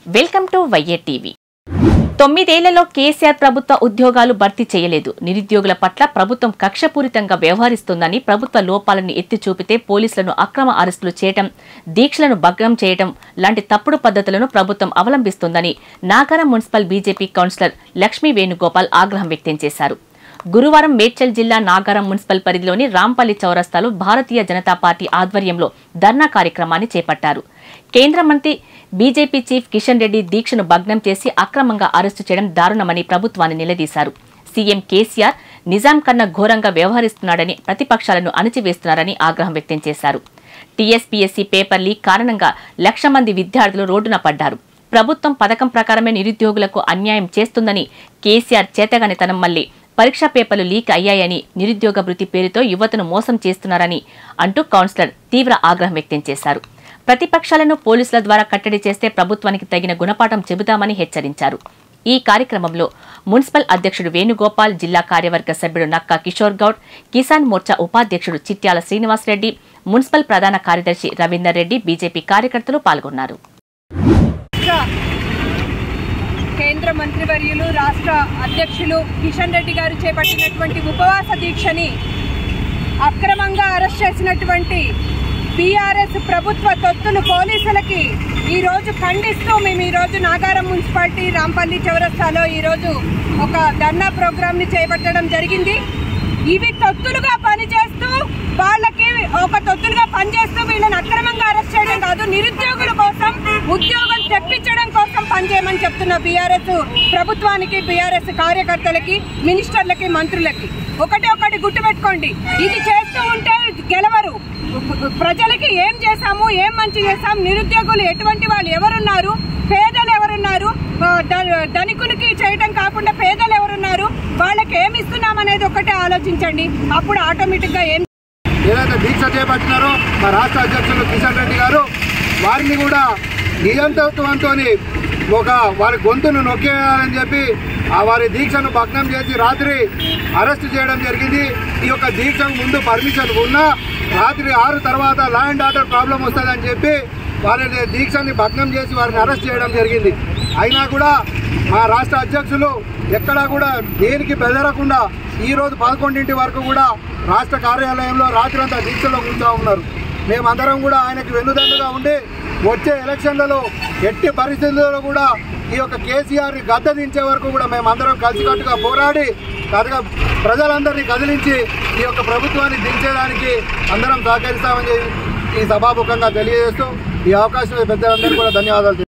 welcome to YA TV తొమ్మిదేళ్లలో KCR ప్రభుత్వ ఉద్యోగాలు భర్తీ చేయలేదు నిరుద్యోగుల పట్ల ప్రభుత్వం కక్షపూరితంగా వ్యవహరిస్తోందని ప్రభుత్వ లోపాలను ఎత్తి చూపితే పోలీసులను అక్రమ అరెస్టులు చేయటం దీక్షలను భగ్నం చేయటం లాంటి తప్పుడు పద్ధతులను ప్రభుత్వం అవలంబిస్తోందని Nagaram municipal BJP councillor Lakshmi Venugopal ఆగ్రహం వ్యక్తం చేశారు గురువారం మేడ్చల్ జిల్లా నాగారం మున్సిపల్ పరిధిలోని రాంపల్లి చౌరస్తాలో భారతీయ జనతా పార్టీ ఆధ్వర్యంలో ధర్నా కార్యక్రమాన్ని చేపట్టారు కేంద్ర మంత్రి బీజేపీ చీఫ్ కిషన్ రెడ్డి దీక్షను భగ్నం చేసి అక్రమంగా అరెస్టు చేయడం దారుణమని ప్రభుత్వాన్ని నిలదీశారు సీఎం కేసీఆర్ నిజాం కన్నా ఘోరంగా వ్యవహరిస్తున్నాడని ప్రతిపక్షాలను అణిచివేస్తున్నారని ఆగ్రహం వ్యక్తం చేశారు టీఎస్పీఎస్సీ పేపర్ లీక్ కారణంగా లక్ష మంది విద్యార్థులు రోడ్డున పడ్డారు ప్రభుత్వం పథకం ప్రకారమే నిరుద్యోగులకు అన్యాయం చేస్తుందని కేసీఆర్ చేతగానితనం మళ్లీ పరీక్షా పేపర్లు లీక్ అయ్యాయని నిరుద్యోగ వృత్తి పేరుతో యువతను మోసం చేస్తున్నారని అంటూ కౌన్సిలర్ తీవ్ర ఆగ్రహం వ్యక్తం చేశారు ప్రతిపక్షాలను పోలీసుల ద్వారా కట్టడి చేస్తే ప్రభుత్వానికి తగిన గుణపాఠం చెబుతామని హెచ్చరించారు ఈ కార్యక్రమంలో మున్సిపల్ అధ్యక్షుడు వేణుగోపాల్ జిల్లా కార్యవర్గ సభ్యుడు నక్కా కిషోర్ గౌడ్ కిసాన్ మోర్చా ఉపాధ్యక్షుడు చిట్యాల శ్రీనివాసరెడ్డి మున్సిపల్ ప్రధాన కార్యదర్శి రవీందర్ రెడ్డి బీజేపీ కార్యకర్తలు పాల్గొన్నారు రాష్ట్ర కేంద్ర మంత్రివర్యులు రాష్ట్ర అధ్యక్షులు కిషన్ రెడ్డి గారు చేపట్టినటువంటి ఉపవాస దీక్షని అక్రమంగా అరెస్ట్ చేసినటువంటి బీఆర్ఎస్ ప్రభుత్వ తొత్తులు పోలీసులకి ఈ రోజు ఖండిస్తూ మేము ఈ రోజు నాగారం మున్సిపాలిటీ రాంపల్లి చౌరస్తాలో ఈ రోజు ఒక ధర్నా ప్రోగ్రామ్ ని చేపట్టడం జరిగింది ఇవి తొత్తులుగా పనిచేస్తూ వాళ్ళకి ఒక తొత్తులుగా పనిచేస్తూ వీళ్ళని అక్రమంగా అరెస్ట్ చేయడం కాదు నిరుద్యోగుల కోసం ఉద్యోగం తెప్పించడం కోసం పనిచేయమని చెప్తున్న బీఆర్ఎస్ ప్రభుత్వానికి బీఆర్ఎస్ కార్యకర్తలకి మినిస్టర్లకి మంత్రులకి ఒకటి ఒకటి గుర్తుపెట్టుకోండి ఇది చేస్తూ ఉంటే గెలవరు ప్రజలకి ఏం చేశాము ఏం మంచి చేశాం నిరుద్యోగులు ఎటువంటి వాళ్ళు ఎవరున్నారు పేదలు ఎవరున్నారు ఆ, ధ- ధనికులకి చేయటం కాకుండా పేదలు ఎవరున్నారు వాళ్ళకి ఏమి ఇస్తున్నాం అనేది ఒకటే ఆలోచించండి అప్పుడు ఆటోమేటిక్ గా ఏం ఏదైతే దీక్ష చేపట్టినారో మా రాష్ట్ర అధ్యక్షులు కిషన్ రెడ్డి గారు వారిని కూడా నియంతృత్వంతో ఒక వారి గొంతును నొక్కేయాలని చెప్పి ఆ వారి దీక్షను భగ్నం చేసి రాత్రి అరెస్ట్ చేయడం జరిగింది ఈ యొక్క దీక్షకు ముందు పర్మిషన్ ఉన్నా రాత్రి ఆరు తర్వాత లా అండ్ ఆర్డర్ ప్రాబ్లం వస్తుందని చెప్పి వారి దీక్షని భగ్నం చేసి వారిని అరెస్ట్ చేయడం జరిగింది అయినా కూడా మా రాష్ట్ర అధ్యక్షులు ఎక్కడా కూడా దేనికి బెదరకుండా ఈ రోజు పదకొండింటి వరకు కూడా రాష్ట్ర కార్యాలయంలో రాత్రంతా దీక్షలో కూర్చో ఉన్నారు మేమందరం కూడా ఆయనకి వెన్నుదన్నుగా ఉండి వచ్చే ఎలక్షన్లలో ఎట్టి పరిస్థితుల్లో కూడా ఈ యొక్క కేసీఆర్ని గద్ద దించే వరకు కూడా మేమందరం కలిసికట్టుగా పోరాడి కథగా ప్రజలందరినీ కదిలించి ఈ యొక్క ప్రభుత్వాన్ని దించేదానికి అందరం సహకరిస్తామని చెప్పి ఈ సభాముఖంగా తెలియజేస్తూ ఈ అవకాశం పెద్దలందరికీ కూడా ధన్యవాదాలు